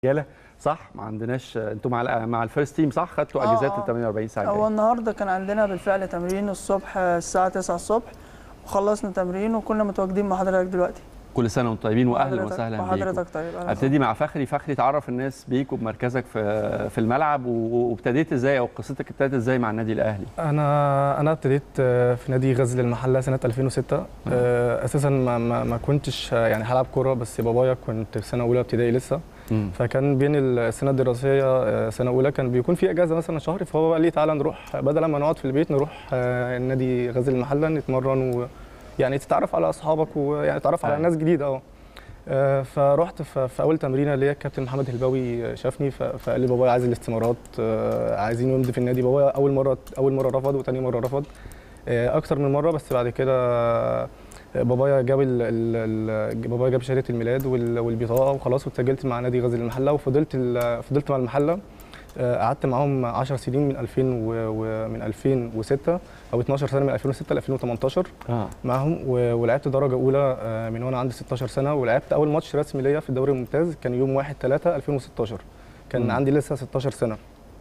رجاله صح ما عندناش انتوا مع ال- مع الفيرست تيم صح خدتوا آه، اجازات آه. ال 48 ساعه هو الجاية. النهارده كان عندنا بالفعل تمرين الصبح الساعة 9 الصبح وخلصنا تمرين وكنا متواجدين مع حضرتك دلوقتي كل سنه وانتم طيبين واهلا حضرتك- وسهلا بيكم وحضرتك طيب أهلا ابتدي مع فخري فخري تعرف الناس بيك وبمركزك في في الملعب و- وابتديت ازاي او قصتك ابتدت ازاي مع النادي الاهلي انا انا ابتديت آه، في نادي غزل المحله سنه 2006 آه، اساسا ما, ما, ما كنتش آه، يعني هلعب كوره بس بابايا كنت في سنه اولى ابتدائي لسه مم. فكان بين السنه الدراسيه آه، سنه اولى كان بيكون في اجازه مثلا شهر فهو قال لي تعالى نروح بدل ما نقعد في البيت نروح آه، النادي غزل المحله نتمرن ويعني تتعرف على اصحابك ويعني تتعرف على أيوة. ناس جديده اه آه، فرحت ف- في اول تمرينه ليا الكابتن محمد الهلباوي شافني ف- فقال لي بابايا عايز الاستمارات آه، عايزين يمضي في النادي بابايا اول مره اول مره رفض وتاني مره رفض آه، اكتر من مره بس بعد كده آه، بابايا جاب ال ال ال بابايا جاب شهاده الميلاد وال- والبطاقه وخلاص واتسجلت مع نادي غزل المحله وفضلت ال- فضلت مع المحله آه، قعدت معاهم 10 سنين من 2000 و- ومن 2006 او 12 سنه من 2006 ل 2018 اه معاهم و- ولعبت درجه اولى آه، من وانا عندي 16 سنه ولعبت اول ماتش رسمي ليا في الدوري الممتاز كان يوم 1 3 2016 كان مم. عندي لسه 16 سنه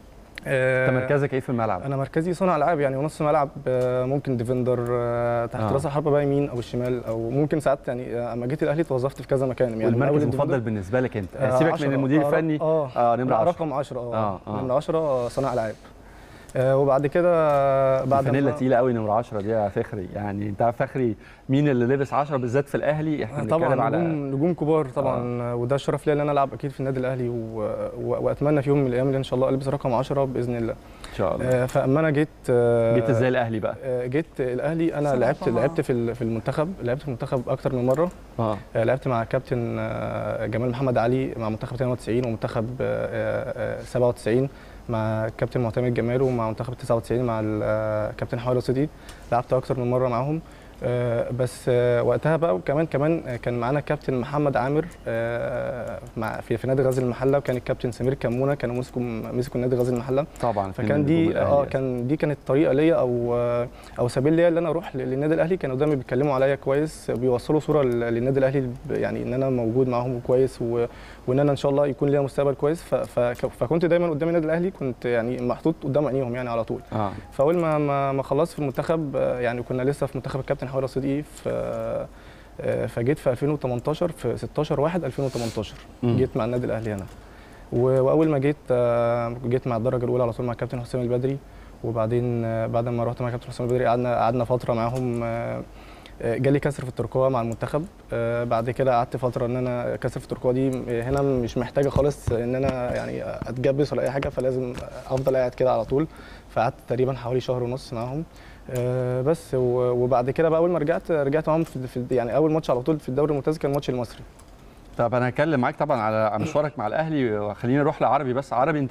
آه، انت مركزك ايه في الملعب انا مركزي صانع العاب يعني ونص ملعب آه، ممكن ديفندر آه، تحت آه. راس الحربه بقى يمين او الشمال او ممكن ساعات يعني آه، اما جيت الاهلي توظفت في كذا مكان يعني من والمركز أول المفضل الديفندر- بالنسبه لك انت آه، سيبك عشرة. من المدير آه، الفني اه اه نمره لا، 10 رقم 10 اه آه، آه. نمره 10 صانع العاب آه، وبعد كده بعد فانيلا ما- تقيله قوي نمره 10 دي يا فخري يعني انت عارف فخري مين اللي لبس 10 بالذات في الاهلي احنا بنتكلم طبعا على نجوم نجوم كبار طبعا آه. وده الشرف ليا ان انا العب اكيد في النادي الاهلي و... و... واتمنى في يوم من الايام ان شاء الله البس رقم 10 باذن الله ان شاء الله آه فاما انا جيت آه جيت ازاي الاهلي بقى آه، جيت الاهلي انا سنة لعبت طبعاً. لعبت في ال- في المنتخب لعبت في المنتخب اكتر من مره اه آه، لعبت مع كابتن آه، جمال محمد علي مع منتخب 92 ومنتخب آه، آه، 97 مع كابتن معتمد جمال ومع منتخب 99 مع ال- آه، كابتن حوالي رصيدي لعبت اكتر من مره معاهم آه، بس آه، وقتها بقى وكمان كمان آه، كان معانا الكابتن محمد عامر آه، مع في في نادي غزل المحله وكان الكابتن سمير كمونه كانوا مسكوا مسكوا نادي غزل المحله طبعا فكان اتنين نجوم دي الأهلي اه يعني. كان دي كانت طريقه ليا او او سبيل ليا ان انا اروح للنادي الاهلي كانوا دايما بيتكلموا عليا كويس بيوصلوا صوره لل- للنادي الاهلي ب- يعني ان انا موجود معاهم كويس و... وان انا ان شاء الله يكون ليا مستقبل كويس ف... ف... فكنت دايما قدام النادي الاهلي كنت يعني محطوط قدام عينيهم يعني على طول اه فاول ما ما, ما خلصت في المنتخب آه، يعني كنا لسه في منتخب الكابتن حوالي رصيدي في آه، فجيت في 2018 في 16 1 2018 مم. جيت مع النادي الاهلي هنا و- واول ما جيت آه، جيت مع الدرجه الاولى على طول مع الكابتن حسام البدري وبعدين آه، بعد ما رحت مع الكابتن حسام البدري قعدنا قعدنا فتره معاهم آه، آه، جالي كسر في الترقوه مع المنتخب آه، بعد كده قعدت فتره ان انا كسر في الترقوه دي آه، هنا مش محتاجه خالص ان انا يعني اتجبس ولا اي حاجه فلازم افضل قاعد كده على طول فقعدت تقريبا حوالي شهر ونص معاهم آه، بس و- وبعد كده بقى اول ما رجعت رجعت معاهم في في- يعني اول ماتش على طول في الدوري الممتاز كان الماتش المصري طب انا هتكلم معاك طبعا على على مشوارك مع الاهلي وخلينا نروح لعربي بس عربي انت